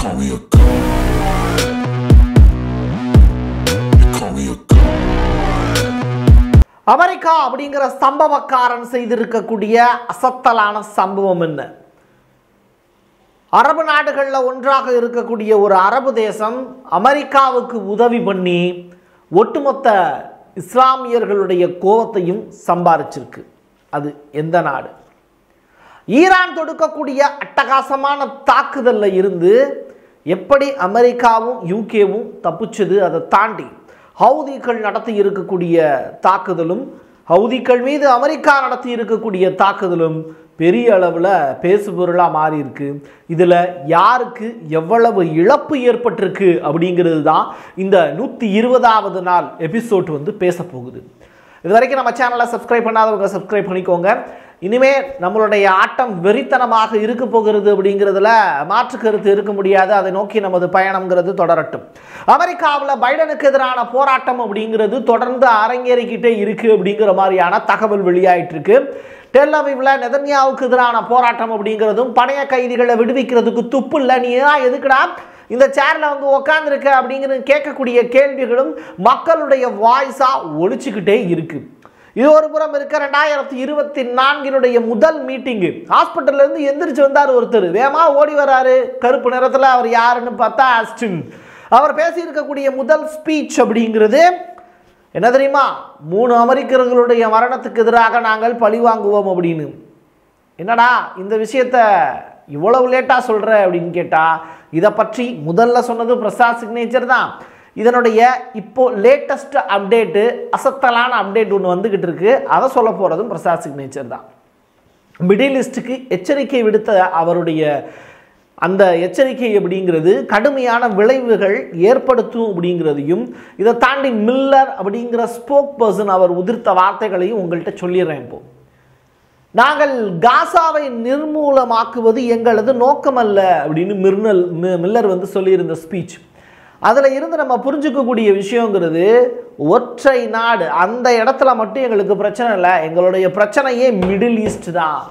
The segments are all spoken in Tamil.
call me a god. You call me a god. America அப்படிங்கிற சம்பவக்காரன் செய்திருக்கக்கூடிய அசத்தலான சம்பவம் என்ன அரபு நாடுகளில் ஒன்றாக இருக்கக்கூடிய ஒரு அரபு தேசம் அமெரிக்காவுக்கு உதவி பண்ணி ஒட்டுமொத்த இஸ்லாமியர்களுடைய கோபத்தையும் சம்பாரிச்சிருக்கு அது எந்த நாடு ஈரான் தொடுக்கக்கூடிய அட்டகாசமான தாக்குதல்ல இருந்து எப்படி அமெரிக்காவும் யூகேவும் தப்பிச்சது அதை தாண்டி ஹவுதிகள் நடத்தி இருக்கக்கூடிய தாக்குதலும் ஹவுதிகள் மீது அமெரிக்கா நடத்தி இருக்கக்கூடிய தாக்குதலும் பெரிய அளவில் பேசுபொருளாக மாறி இருக்கு இதில் யாருக்கு எவ்வளவு இழப்பு ஏற்பட்டிருக்கு அப்படிங்கிறது தான் இந்த நூற்றி இருபதாவது நாள் எபிசோட் வந்து பேச போகுது இது வரைக்கும் நம்ம சேனலை சப்ஸ்கிரைப் பண்ணாதவங்க சப்ஸ்கிரைப் பண்ணிக்கோங்க இனிமே நம்மளுடைய ஆட்டம் வெறித்தனமாக இருக்க போகிறது அப்படிங்கிறதுல மாற்று கருத்து இருக்க முடியாது அதை நோக்கி நமது பயணம்ங்கிறது தொடரட்டும் அமெரிக்காவில் பைடனுக்கு எதிரான போராட்டம் அப்படிங்கிறது தொடர்ந்து அரங்கேறிக்கிட்டே இருக்கு அப்படிங்கிற மாதிரியான தகவல் வெளியாயிட்டு இருக்கு டெல்லவிவில் நெதன்யாவுக்கு எதிரான போராட்டம் அப்படிங்கிறதும் பணைய கைதிகளை விடுவிக்கிறதுக்கு துப்பு இல்லை நீ ஏன் எதுக்குடா இந்த சேர்ல வந்து உக்காந்துருக்க அப்படிங்கிறது கேட்கக்கூடிய கேள்விகளும் மக்களுடைய வாய்ஸா ஒழிச்சுக்கிட்டே இருக்கு இது ஒரு புறம் இருக்க ரெண்டாயிரத்தி இருபத்தி நான்கினுடைய முதல் மீட்டிங்கு ஹாஸ்பிட்டல்ல இருந்து எந்திரிச்சு வந்தார் ஒருத்தர் வேகமா ஓடி வராரு கருப்பு நிறத்துல அவர் யாருன்னு பார்த்தா ஆஸ்டின் அவர் பேசியிருக்கக்கூடிய முதல் ஸ்பீச் அப்படிங்கிறது என்ன தெரியுமா மூணு அமெரிக்கர்களுடைய மரணத்துக்கு எதிராக நாங்கள் பழி வாங்குவோம் அப்படின்னு என்னடா இந்த விஷயத்த இவ்வளவு லேட்டாக சொல்கிற அப்படின்னு கேட்டால் இதை பற்றி முதல்ல சொன்னது பிரசாத் சிக்னேச்சர் தான் இதனுடைய இப்போ லேட்டஸ்ட் அப்டேட்டு அசத்தலான அப்டேட் ஒன்று வந்துக்கிட்டு இருக்கு அதை சொல்ல போகிறதும் பிரசாத் சிக்னேச்சர் தான் மிடில் ஈஸ்ட்டுக்கு எச்சரிக்கை விடுத்த அவருடைய அந்த எச்சரிக்கை அப்படிங்கிறது கடுமையான விளைவுகள் ஏற்படுத்தும் அப்படிங்கிறதையும் இதை தாண்டி மில்லர் அப்படிங்கிற ஸ்போக் பர்சன் அவர் உதிர்த்த வார்த்தைகளையும் உங்கள்கிட்ட சொல்லிடுறேன் இப்போ நாங்கள் காசாவை நிர்மூலமாக்குவது எங்களது நோக்கமல்ல அப்படின்னு மிர்னல் மி- மில்லர் வந்து சொல்லியிருந்த ஸ்பீச் அதில் இருந்து நம்ம புரிஞ்சுக்கக்கூடிய விஷயங்கிறது ஒற்றை நாடு அந்த இடத்துல மட்டும் எங்களுக்கு பிரச்சனை இல்லை எங்களுடைய பிரச்சனையே மிடில் ஈஸ்ட் தான்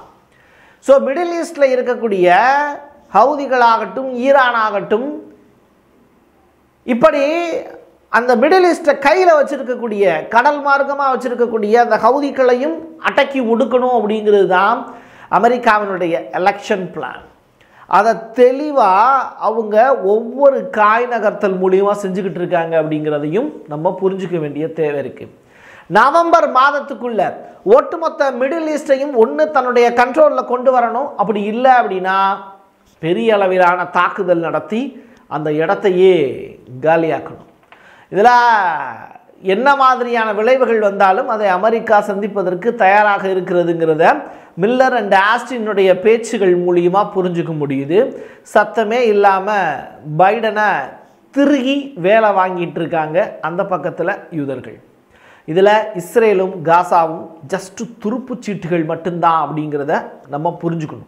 ஸோ மிடில் ஈஸ்டில் இருக்கக்கூடிய ஹவுதிகளாகட்டும் ஈரான் ஆகட்டும் இப்படி அந்த மிடில் ஈஸ்ட்டை கையில் வச்சிருக்கக்கூடிய கடல் மார்க்கமாக வச்சிருக்கக்கூடிய அந்த ஹவுதிகளையும் அடக்கி ஒடுக்கணும் அப்படிங்கிறது தான் அமெரிக்காவினுடைய எலெக்ஷன் பிளான் அதை தெளிவாக அவங்க ஒவ்வொரு காய் நகர்த்தல் மூலியமாக செஞ்சுக்கிட்டு இருக்காங்க அப்படிங்கிறதையும் நம்ம புரிஞ்சுக்க வேண்டிய தேவை இருக்குது நவம்பர் மாதத்துக்குள்ள ஒட்டுமொத்த மிடில் ஈஸ்டையும் ஒன்று தன்னுடைய கண்ட்ரோலில் கொண்டு வரணும் அப்படி இல்லை அப்படின்னா பெரிய அளவிலான தாக்குதல் நடத்தி அந்த இடத்தையே காலியாக்கணும் இதில் என்ன மாதிரியான விளைவுகள் வந்தாலும் அதை அமெரிக்கா சந்திப்பதற்கு தயாராக இருக்கிறதுங்கிறத மில்லர் அண்ட் ஆஸ்டினுடைய பேச்சுகள் மூலியமாக புரிஞ்சுக்க முடியுது சத்தமே இல்லாமல் பைடனை திருகி வேலை வாங்கிட்டு இருக்காங்க அந்த பக்கத்தில் யூதர்கள் இதில் இஸ்ரேலும் காசாவும் ஜஸ்ட் துருப்புச் சீட்டுகள் மட்டும்தான் அப்படிங்கிறத நம்ம புரிஞ்சுக்கணும்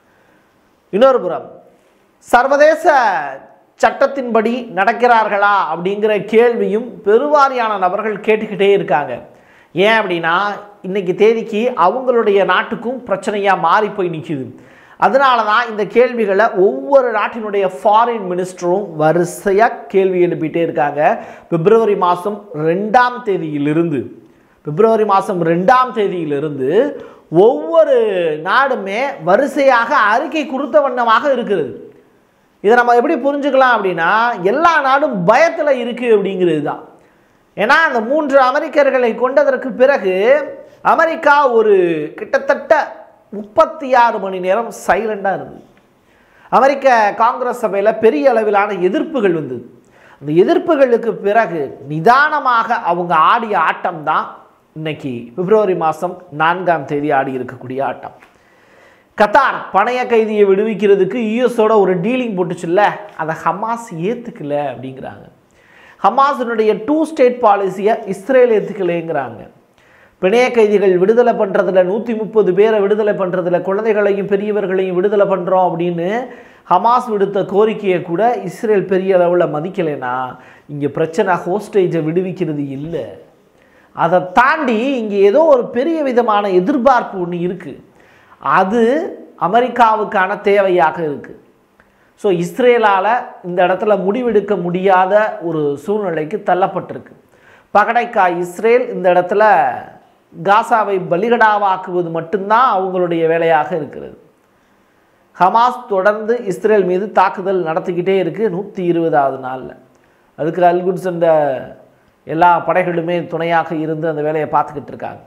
இன்னொரு புறம் சர்வதேச சட்டத்தின்படி நடக்கிறார்களா அப்படிங்கிற கேள்வியும் பெருவாரியான நபர்கள் கேட்டுக்கிட்டே இருக்காங்க ஏன் அப்படின்னா இன்னைக்கு தேதிக்கு அவங்களுடைய நாட்டுக்கும் பிரச்சனையாக மாறி போய் நிற்கிது அதனால தான் இந்த கேள்விகளை ஒவ்வொரு நாட்டினுடைய ஃபாரின் மினிஸ்டரும் வரிசையாக கேள்வி எழுப்பிட்டே இருக்காங்க பிப்ரவரி மாதம் ரெண்டாம் தேதியிலிருந்து பிப்ரவரி மாதம் ரெண்டாம் தேதியிலிருந்து ஒவ்வொரு நாடுமே வரிசையாக அறிக்கை கொடுத்த வண்ணமாக இருக்கிறது இதை நம்ம எப்படி புரிஞ்சுக்கலாம் அப்படின்னா எல்லா நாடும் பயத்தில் இருக்குது அப்படிங்கிறது தான் ஏன்னா அந்த மூன்று அமெரிக்கர்களை கொண்டதற்கு பிறகு அமெரிக்கா ஒரு கிட்டத்தட்ட முப்பத்தி ஆறு மணி நேரம் சைலண்டாக இருந்தது அமெரிக்க காங்கிரஸ் சபையில் பெரிய அளவிலான எதிர்ப்புகள் வந்தது அந்த எதிர்ப்புகளுக்கு பிறகு நிதானமாக அவங்க ஆடிய ஆட்டம் தான் இன்னைக்கு பிப்ரவரி மாதம் நான்காம் தேதி ஆடி இருக்கக்கூடிய ஆட்டம் கத்தார் பணைய கைதியை விடுவிக்கிறதுக்கு யூஎஸோட ஒரு டீலிங் போட்டுச்சுல்ல அதை ஹமாஸ் ஏற்றுக்கல அப்படிங்கிறாங்க ஹமாஸினுடைய டூ ஸ்டேட் பாலிசியை இஸ்ரேல் ஏற்றுக்கலைங்கிறாங்க பிணைய கைதிகள் விடுதலை பண்ணுறதுல நூற்றி முப்பது பேரை விடுதலை பண்ணுறதுல குழந்தைகளையும் பெரியவர்களையும் விடுதலை பண்ணுறோம் அப்படின்னு ஹமாஸ் விடுத்த கோரிக்கையை கூட இஸ்ரேல் பெரிய அளவில் மதிக்கலைன்னா இங்கே பிரச்சனை ஹோஸ்டேஜை விடுவிக்கிறது இல்லை அதை தாண்டி இங்கே ஏதோ ஒரு பெரிய விதமான எதிர்பார்ப்பு ஒன்று இருக்குது அது அமெரிக்காவுக்கான தேவையாக இருக்குது ஸோ இஸ்ரேலால் இந்த இடத்துல முடிவெடுக்க முடியாத ஒரு சூழ்நிலைக்கு தள்ளப்பட்டிருக்கு பகடைக்காய் இஸ்ரேல் இந்த இடத்துல காசாவை பலிகடாவாக்குவது மட்டும்தான் அவங்களுடைய வேலையாக இருக்கிறது ஹமாஸ் தொடர்ந்து இஸ்ரேல் மீது தாக்குதல் நடத்திக்கிட்டே இருக்குது நூற்றி இருபதாவது நாளில் அதுக்கு அல்குட்ஸ் என்ற எல்லா படைகளுமே துணையாக இருந்து அந்த வேலையை பார்த்துக்கிட்டு இருக்காங்க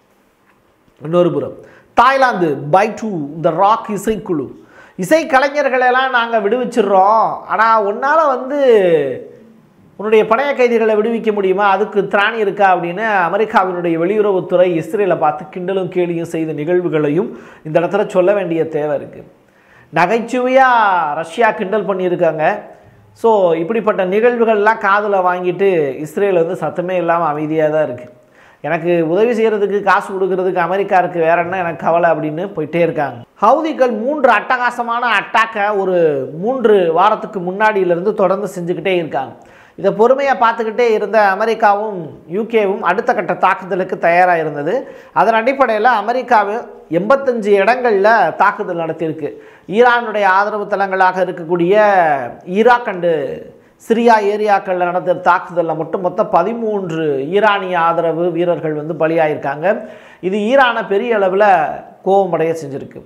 இன்னொரு புறம் Thailand by to the rock இசைக்குழு இசை கலைஞர்களெல்லாம் நாங்கள் விடுவிச்சிடுறோம் ஆனால் உன்னால் வந்து உன்னுடைய பணைய கைதிகளை விடுவிக்க முடியுமா அதுக்கு திராணி இருக்கா அப்படின்னு அமெரிக்காவினுடைய வெளியுறவுத்துறை இஸ்ரேலை பார்த்து கிண்டலும் கேலியும் செய்த நிகழ்வுகளையும் இந்த இடத்துல சொல்ல வேண்டிய தேவை இருக்குது நகைச்சுவையாக ரஷ்யா கிண்டல் பண்ணியிருக்காங்க ஸோ இப்படிப்பட்ட நிகழ்வுகள்லாம் காதில் வாங்கிட்டு இஸ்ரேல் வந்து சத்தமே இல்லாமல் அமைதியாக தான் இருக்குது எனக்கு உதவி செய்கிறதுக்கு காசு கொடுக்கறதுக்கு அமெரிக்கா இருக்குது வேற என்ன எனக்கு கவலை அப்படின்னு போயிட்டே இருக்காங்க ஹவுதிகள் மூன்று அட்டகாசமான அட்டாக்கை ஒரு மூன்று வாரத்துக்கு முன்னாடியிலிருந்து தொடர்ந்து செஞ்சுக்கிட்டே இருக்காங்க இதை பொறுமையாக பார்த்துக்கிட்டே இருந்த அமெரிக்காவும் யூகேவும் அடுத்த கட்ட தாக்குதலுக்கு தயாராக இருந்தது அதன் அடிப்படையில் அமெரிக்காவும் எண்பத்தஞ்சு இடங்களில் தாக்குதல் நடத்தியிருக்கு ஈரானுடைய ஆதரவு தளங்களாக இருக்கக்கூடிய ஈராக் அண்டு சிரியா ஏரியாக்களில் நடந்த தாக்குதலில் மட்டும் மொத்தம் பதிமூன்று ஈரானிய ஆதரவு வீரர்கள் வந்து பலியாயிருக்காங்க இது ஈரானை பெரிய அளவில் கோபமடைய செஞ்சுருக்கு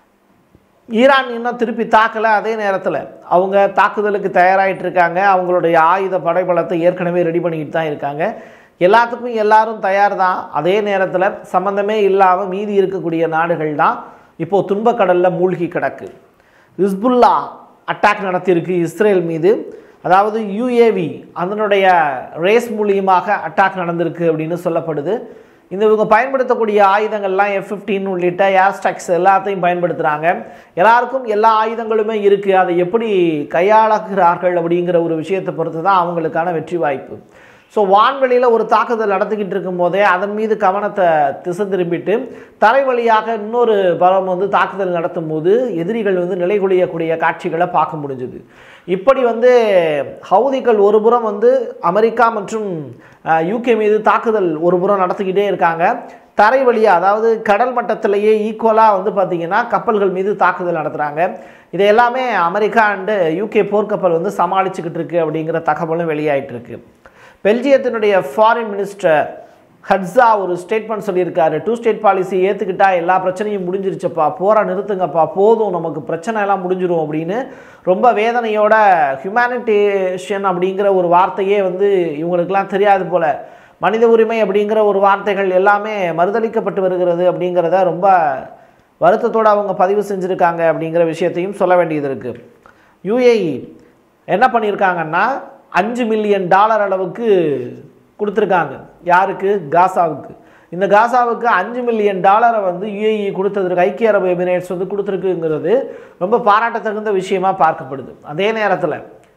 ஈரான் இன்னும் திருப்பி தாக்கலை அதே நேரத்தில் அவங்க தாக்குதலுக்கு தயாராகிட்டு இருக்காங்க அவங்களுடைய ஆயுத படைபலத்தை ஏற்கனவே ரெடி பண்ணிக்கிட்டு தான் இருக்காங்க எல்லாத்துக்கும் எல்லாரும் தயார் தான் அதே நேரத்தில் சம்மந்தமே இல்லாமல் மீதி இருக்கக்கூடிய நாடுகள் தான் இப்போது துன்பக்கடலில் மூழ்கி கிடக்கு ஹிஸ்புல்லா அட்டாக் நடத்தியிருக்கு இஸ்ரேல் மீது அதாவது யுஏவி அதனுடைய ரேஸ் மூலியமாக அட்டாக் நடந்திருக்கு அப்படின்னு சொல்லப்படுது இந்த இவங்க பயன்படுத்தக்கூடிய ஆயுதங்கள்லாம் எஃப் ஃபிஃப்டீன் உள்ளிட்ட ஏர்ஸ்டாக்ஸ் எல்லாத்தையும் பயன்படுத்துகிறாங்க எல்லாருக்கும் எல்லா ஆயுதங்களுமே இருக்குது அதை எப்படி கையாளுகிறார்கள் அப்படிங்கிற ஒரு விஷயத்தை பொறுத்து தான் அவங்களுக்கான வெற்றி வாய்ப்பு ஸோ வான்வெளியில் ஒரு தாக்குதல் நடத்திக்கிட்டு இருக்கும்போதே அதன் மீது கவனத்தை திசை திரும்பிட்டு தரை வழியாக இன்னொரு பலம் வந்து தாக்குதல் நடத்தும் போது எதிரிகள் வந்து நிலைகுலியக்கூடிய காட்சிகளை பார்க்க முடிஞ்சுது இப்படி வந்து ஹவுதிகள் ஒரு புறம் வந்து அமெரிக்கா மற்றும் யூகே மீது தாக்குதல் ஒரு புறம் நடத்திக்கிட்டே இருக்காங்க தரை வழியாக அதாவது கடல் மட்டத்திலேயே ஈக்குவலாக வந்து பார்த்திங்கன்னா கப்பல்கள் மீது தாக்குதல் நடத்துகிறாங்க இது எல்லாமே அமெரிக்கா அண்டு யூகே போர்க்கப்பல் வந்து சமாளிச்சுக்கிட்டு இருக்கு அப்படிங்கிற தகவலும் வெளியாயிட்டு இருக்கு பெல்ஜியத்தினுடைய ஃபாரின் மினிஸ்டர் ஹட்ஸா ஒரு ஸ்டேட்மெண்ட் சொல்லியிருக்காரு டூ ஸ்டேட் பாலிசி ஏற்றுக்கிட்டா எல்லா பிரச்சனையும் முடிஞ்சிருச்சப்பா போரை நிறுத்துங்கப்பா போதும் நமக்கு பிரச்சனை எல்லாம் முடிஞ்சிரும் அப்படின்னு ரொம்ப வேதனையோட ஹியூமனிட்டேஷன் அப்படிங்கிற ஒரு வார்த்தையே வந்து இவங்களுக்கெல்லாம் தெரியாது போல மனித உரிமை அப்படிங்கிற ஒரு வார்த்தைகள் எல்லாமே மறுதளிக்கப்பட்டு வருகிறது அப்படிங்கிறத ரொம்ப வருத்தத்தோடு அவங்க பதிவு செஞ்சுருக்காங்க அப்படிங்கிற விஷயத்தையும் சொல்ல வேண்டியது இருக்குது யுஏஇ என்ன பண்ணியிருக்காங்கன்னா அஞ்சு மில்லியன் டாலர் அளவுக்கு கொடுத்துருக்காங்க யாருக்கு காசாவுக்கு இந்த காசாவுக்கு அஞ்சு மில்லியன் டாலரை வந்து யுஏஇ கொடுத்ததற்கு ஐக்கிய அரபு எமிரேட்ஸ் வந்து கொடுத்துருக்குங்கிறது ரொம்ப பாராட்டத்தகுந்த விஷயமா பார்க்கப்படுது அதே நேரத்தில்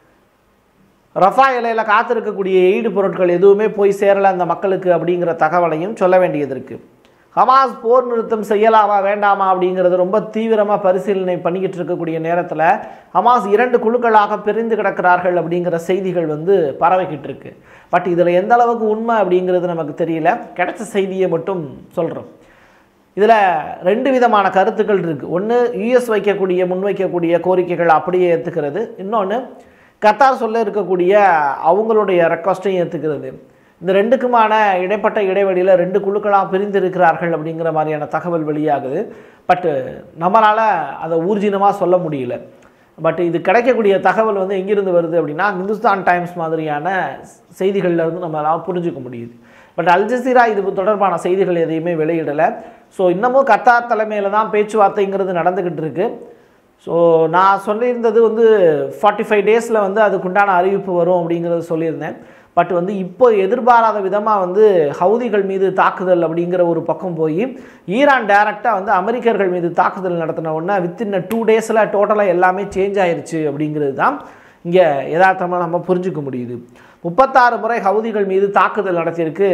ரஃபா இலையில் காத்திருக்கக்கூடிய எய்டு பொருட்கள் எதுவுமே போய் சேரலை அந்த மக்களுக்கு அப்படிங்கிற தகவலையும் சொல்ல வேண்டியது இருக்குது ஹமாஸ் போர் நிறுத்தம் செய்யலாமா வேண்டாமா அப்படிங்கிறது ரொம்ப தீவிரமாக பரிசீலனை பண்ணிக்கிட்டு இருக்கக்கூடிய நேரத்தில் ஹமாஸ் இரண்டு குழுக்களாக பிரிந்து கிடக்கிறார்கள் அப்படிங்கிற செய்திகள் வந்து பரவிக்கிட்டு இருக்கு பட் இதில் எந்த அளவுக்கு உண்மை அப்படிங்கிறது நமக்கு தெரியல கிடைச்ச செய்தியை மட்டும் சொல்கிறோம் இதில் ரெண்டு விதமான கருத்துக்கள் இருக்குது ஒன்று யுஎஸ் வைக்கக்கூடிய முன்வைக்கக்கூடிய கோரிக்கைகள் அப்படியே ஏற்றுக்கிறது இன்னொன்று கத்தார் சொல்ல இருக்கக்கூடிய அவங்களுடைய ரெக்வஸ்ட்டையும் ஏற்றுக்கிறது இந்த ரெண்டுக்குமான இடைப்பட்ட இடைவெளியில் ரெண்டு குழுக்களாக பிரிந்து இருக்கிறார்கள் அப்படிங்கிற மாதிரியான தகவல் வெளியாகுது பட்டு நம்மளால் அதை ஊர்ஜினமாக சொல்ல முடியல பட் இது கிடைக்கக்கூடிய தகவல் வந்து எங்கிருந்து வருது அப்படின்னா இந்துஸ்தான் டைம்ஸ் மாதிரியான செய்திகளில் இருந்து நம்மளால் புரிஞ்சுக்க முடியுது பட் அல்ஜசீரா இது தொடர்பான செய்திகள் எதையுமே வெளியிடலை ஸோ இன்னமும் கத்தார் தலைமையில் தான் பேச்சுவார்த்தைங்கிறது நடந்துக்கிட்டு இருக்கு ஸோ நான் சொல்லியிருந்தது வந்து ஃபார்ட்டி ஃபைவ் டேஸில் வந்து அதுக்குண்டான அறிவிப்பு வரும் அப்படிங்கிறது சொல்லியிருந்தேன் பட் வந்து இப்போ எதிர்பாராத விதமாக வந்து ஹவுதிகள் மீது தாக்குதல் அப்படிங்கிற ஒரு பக்கம் போய் ஈரான் டைரெக்டாக வந்து அமெரிக்கர்கள் மீது தாக்குதல் நடத்தின உடனே வித்தின் டூ டேஸில் டோட்டலாக எல்லாமே சேஞ்ச் ஆயிருச்சு அப்படிங்கிறது தான் இங்கே யதார்த்தமாக நம்ம புரிஞ்சுக்க முடியுது முப்பத்தாறு முறை ஹவுதிகள் மீது தாக்குதல் நடத்தியிருக்கு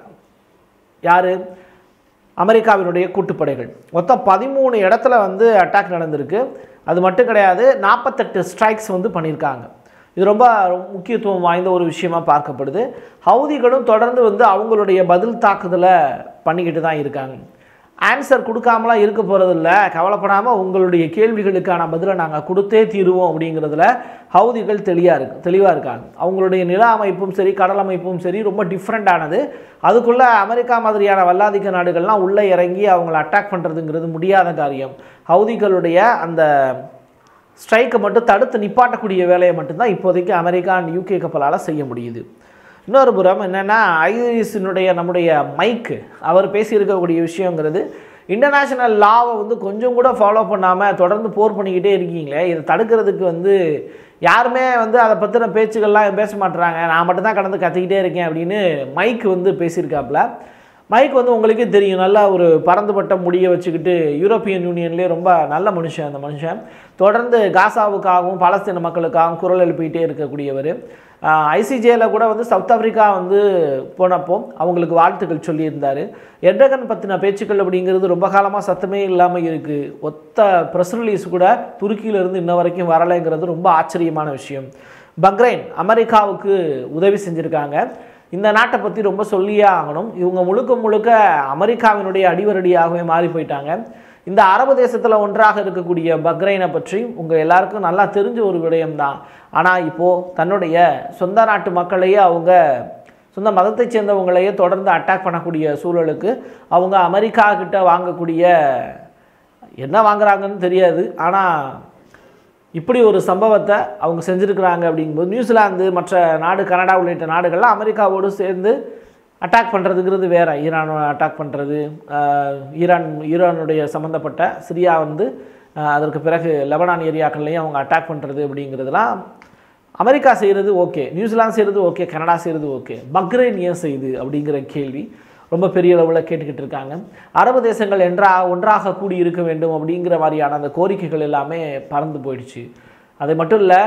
யார் அமெரிக்காவினுடைய கூட்டுப்படைகள் மொத்தம் பதிமூணு இடத்துல வந்து அட்டாக் நடந்திருக்கு அது மட்டும் கிடையாது நாற்பத்தெட்டு ஸ்ட்ரைக்ஸ் வந்து பண்ணியிருக்காங்க இது ரொம்ப முக்கியத்துவம் வாய்ந்த ஒரு விஷயமா பார்க்கப்படுது ஹவுதிகளும் தொடர்ந்து வந்து அவங்களுடைய பதில் தாக்குதலை பண்ணிக்கிட்டு தான் இருக்காங்க ஆன்சர் கொடுக்காமலாம் இருக்க போகிறதில்ல கவலைப்படாமல் உங்களுடைய கேள்விகளுக்கான பதிலை நாங்கள் கொடுத்தே தீருவோம் அப்படிங்கிறதுல ஹவுதிகள் தெளிவாக இருக்கு தெளிவாக இருக்காங்க அவங்களுடைய நில அமைப்பும் சரி கடல் அமைப்பும் சரி ரொம்ப டிஃப்ரெண்ட்டானது அதுக்குள்ளே அமெரிக்கா மாதிரியான வல்லாதிக்க நாடுகள்லாம் உள்ளே இறங்கி அவங்கள அட்டாக் பண்ணுறதுங்கிறது முடியாத காரியம் ஹவுதிகளுடைய அந்த ஸ்ட்ரைக்கை மட்டும் தடுத்து நிப்பாட்டக்கூடிய வேலையை மட்டும்தான் இப்போதைக்கு அமெரிக்கா அண்ட் யூகே கப்பலால் செய்ய முடியுது இன்னொரு புறம் என்னென்னா ஐரிஸினுடைய நம்முடைய மைக்கு அவர் பேசியிருக்கக்கூடிய விஷயங்கிறது இன்டர்நேஷ்னல் லாவை வந்து கொஞ்சம் கூட ஃபாலோ பண்ணாமல் தொடர்ந்து போர் பண்ணிக்கிட்டே இருக்கீங்களே இதை தடுக்கிறதுக்கு வந்து யாருமே வந்து அதை பற்றின பேச்சுக்கள்லாம் பேச மாட்டுறாங்க நான் மட்டும்தான் கடந்து கத்திக்கிட்டே இருக்கேன் அப்படின்னு மைக் வந்து பேசியிருக்காப்புல மைக் வந்து உங்களுக்கே தெரியும் நல்லா ஒரு பறந்துபட்ட முடியை வச்சுக்கிட்டு யூரோப்பியன் யூனியன்லேயே ரொம்ப நல்ல மனுஷன் அந்த மனுஷன் தொடர்ந்து காசாவுக்காகவும் பாலஸ்தீன மக்களுக்காகவும் குரல் எழுப்பிக்கிட்டே இருக்கக்கூடியவர் ஐசிஜேல கூட வந்து சவுத் ஆப்பிரிக்கா வந்து போனப்போ அவங்களுக்கு வாழ்த்துக்கள் சொல்லியிருந்தார் எர்டகன் பற்றின பேச்சுக்கள் அப்படிங்கிறது ரொம்ப காலமாக சத்தமே இல்லாமல் இருக்குது ஒத்த ப்ரெஸ் ரிலீஸ் கூட துருக்கியிலிருந்து இன்ன வரைக்கும் வரலைங்கிறது ரொம்ப ஆச்சரியமான விஷயம் பக்ரைன் அமெரிக்காவுக்கு உதவி செஞ்சுருக்காங்க இந்த நாட்டை பற்றி ரொம்ப சொல்லியே ஆகணும் இவங்க முழுக்க முழுக்க அமெரிக்காவினுடைய அடிவரடியாகவே மாறி போயிட்டாங்க இந்த அரபு தேசத்தில் ஒன்றாக இருக்கக்கூடிய பக்ரைனை பற்றி உங்கள் எல்லாருக்கும் நல்லா தெரிஞ்ச ஒரு விடயம்தான் ஆனால் இப்போது தன்னுடைய சொந்த நாட்டு மக்களையே அவங்க சொந்த மதத்தைச் சேர்ந்தவங்களையே தொடர்ந்து அட்டாக் பண்ணக்கூடிய சூழலுக்கு அவங்க அமெரிக்கா கிட்ட வாங்கக்கூடிய என்ன வாங்குறாங்கன்னு தெரியாது ஆனால் இப்படி ஒரு சம்பவத்தை அவங்க செஞ்சுருக்கிறாங்க அப்படிங்கும்போது நியூசிலாந்து மற்ற நாடு கனடா உள்ளிட்ட நாடுகள்லாம் அமெரிக்காவோடு சேர்ந்து அட்டாக் பண்ணுறதுங்கிறது வேற ஈரான் அட்டாக் பண்ணுறது ஈரான் ஈரானுடைய சம்மந்தப்பட்ட சிரியா வந்து ஆஹ், அதற்கு பிறகு லெபனான் ஏரியாக்கள்லையும் அவங்க அட்டாக் பண்ணுறது அப்படிங்கிறதுலாம் அமெரிக்கா செய்கிறது ஓகே நியூசிலாந்து செய்கிறது ஓகே கனடா செய்கிறது ஓகே பக்ரைன் ஏன் செய்யுது அப்படிங்கிற கேள்வி ரொம்ப பெரிய அளவில் கேட்டுக்கிட்டு இருக்காங்க அரபு தேசங்கள் என்றா ஒன்றாக கூடி இருக்க வேண்டும் அப்படிங்கிற மாதிரியான அந்த கோரிக்கைகள் எல்லாமே பறந்து போயிடுச்சு அது மட்டும் இல்லை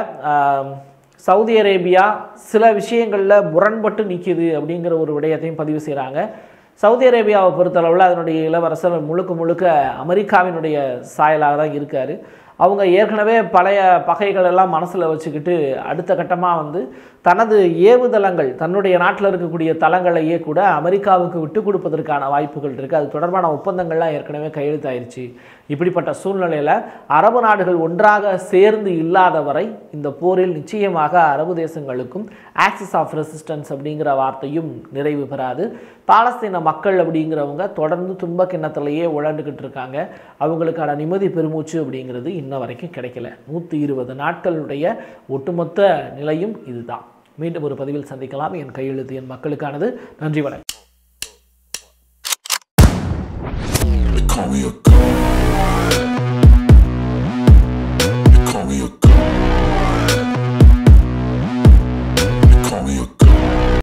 சவுதி அரேபியா சில விஷயங்களில் முரண்பட்டு நிற்கிது அப்படிங்கிற ஒரு விடயத்தையும் பதிவு செய்கிறாங்க சவுதி அரேபியாவை பொறுத்தளவில் அதனுடைய இளவரசர் முழுக்க முழுக்க அமெரிக்காவினுடைய சாயலாக தான் இருக்கார் அவங்க ஏற்கனவே பழைய பகைகள் எல்லாம் மனசில் வச்சுக்கிட்டு அடுத்த கட்டமாக வந்து தனது ஏவுதளங்கள் தன்னுடைய நாட்டில் இருக்கக்கூடிய தளங்களையே கூட அமெரிக்காவுக்கு விட்டு கொடுப்பதற்கான வாய்ப்புகள் இருக்குது அது தொடர்பான ஒப்பந்தங்கள்லாம் ஏற்கனவே கையெழுத்தாயிருச்சு இப்படிப்பட்ட சூழ்நிலையில் அரபு நாடுகள் ஒன்றாக சேர்ந்து இல்லாத வரை இந்த போரில் நிச்சயமாக அரபு தேசங்களுக்கும் ஆக்சிஸ் ஆஃப் ரெசிஸ்டன்ஸ் அப்படிங்கிற வார்த்தையும் நிறைவு பெறாது பாலஸ்தீன மக்கள் அப்படிங்கிறவங்க தொடர்ந்து துன்ப கிண்ணத்திலேயே உழண்டுக்கிட்டு இருக்காங்க அவங்களுக்கான நிம்மதி பெருமூச்சு அப்படிங்கிறது இன்ன வரைக்கும் கிடைக்கல நூற்றி இருபது நாட்களுடைய ஒட்டுமொத்த நிலையும் இதுதான் மீண்டும் ஒரு பதிவில் சந்திக்கலாம் என் கையெழுத்து என் மக்களுக்கானது நன்றி வணக்கம்